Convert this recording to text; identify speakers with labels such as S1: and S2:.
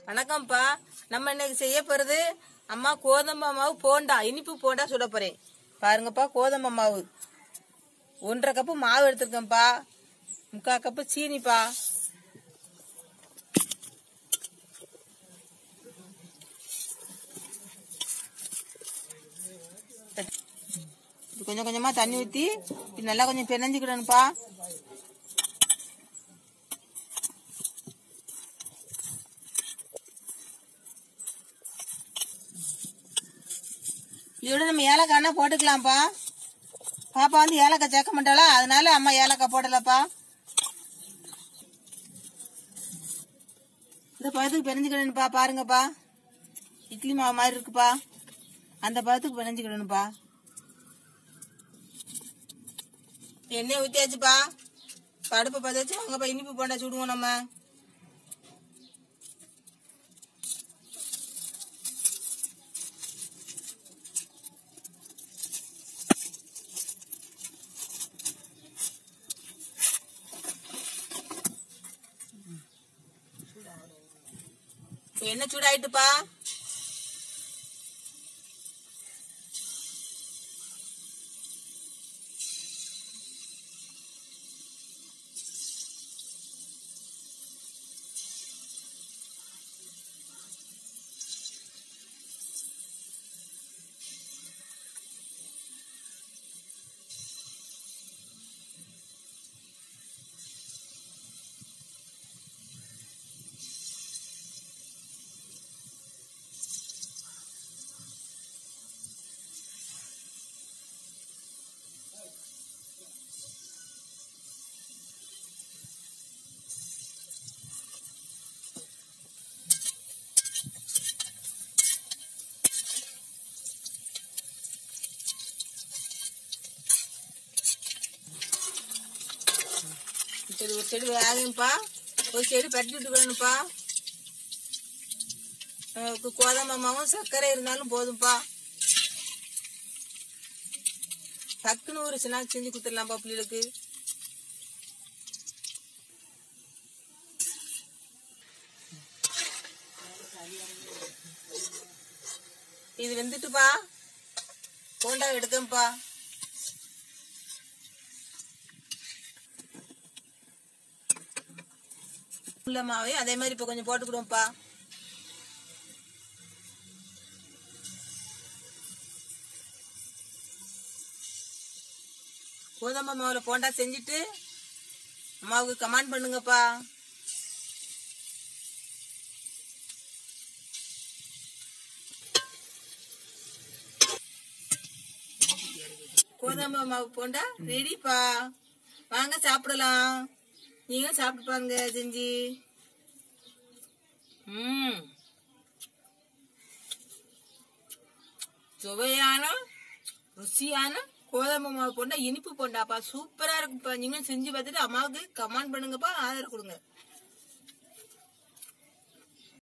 S1: வணக்கம்ப்பா நம்ம இன்னைக்கு செய்ய போறது அம்மா கோதம்பை மாவு போண்டா இனிப்பு போண்டா சுட போறேன் பாருங்கப்பா கோதம்பை மாவு ஒன்றரை கப்பு மாவு எடுத்திருக்கேன்ப்பா முக்கால் கப்பு சீனிப்பா இது கொஞ்சம் கொஞ்சமா தண்ணி ஊத்தி இது நல்லா கொஞ்சம் பிணைஞ்சுக்கிடணும்ப்பா இதோட நம்ம ஏலக்காய்னா போட்டுக்கலாம்ப்பா பாப்பா வந்து ஏலக்காய் சேர்க்க மாட்டாளா அதனால அம்மா ஏலக்காய் போடலப்பா இந்த பழத்துக்கு பிணைஞ்சுக்கிடணுப்பா பாருங்கப்பா இட்லி மாவு மாதிரி இருக்குப்பா அந்த பழத்துக்கு பிணைஞ்சுக்கிடணுப்பா எண்ணெய் ஊற்றியாச்சுப்பா படுப்பை பதாச்சு வாங்கப்பா இனிப்பு போண்டா சுடுவோம் நம்ம இப்ப எண்ணெய் சூடாயிட்டுப்பா சரி ஒரு செடி வேகும்ப்பா ஒரு செடி பட்டி விட்டுக்கணும்ப்பா நமக்கு கோதம்பை மாவும் சர்க்கரை இருந்தாலும் போதும்ப்பா டக்குன்னு ஒரு ஸ்நாக்ஸ் செஞ்சு கொடுத்துடலாம்ப்பா பிள்ளைகளுக்கு இது வெந்துட்டுப்பா போண்டா எடுக்கேன்ப்பா உள்ள மாவே அதே மாதிரி இப்ப கொஞ்சம் போட்டுக்கிடுவோம்ப்பா கோதம்பை மாவுல போண்டா செஞ்சுட்டு அம்மாவுக்கு கமெண்ட் பண்ணுங்கப்பா கோதம்பை மாவு போண்டா ரெடிப்பா வாங்க சாப்பிடலாம் நீங்க சாப்பிட்டு பாருங்க செஞ்சு ம் சுவையான ருசியான கோதம்பு மாவு போண்டா இனிப்பு போண்டாப்பா சூப்பரா இருக்குப்பா நீங்களும் செஞ்சு பார்த்துட்டு அம்மாவுக்கு கமெண்ட் பண்ணுங்கப்பா ஆதரவு கொடுங்க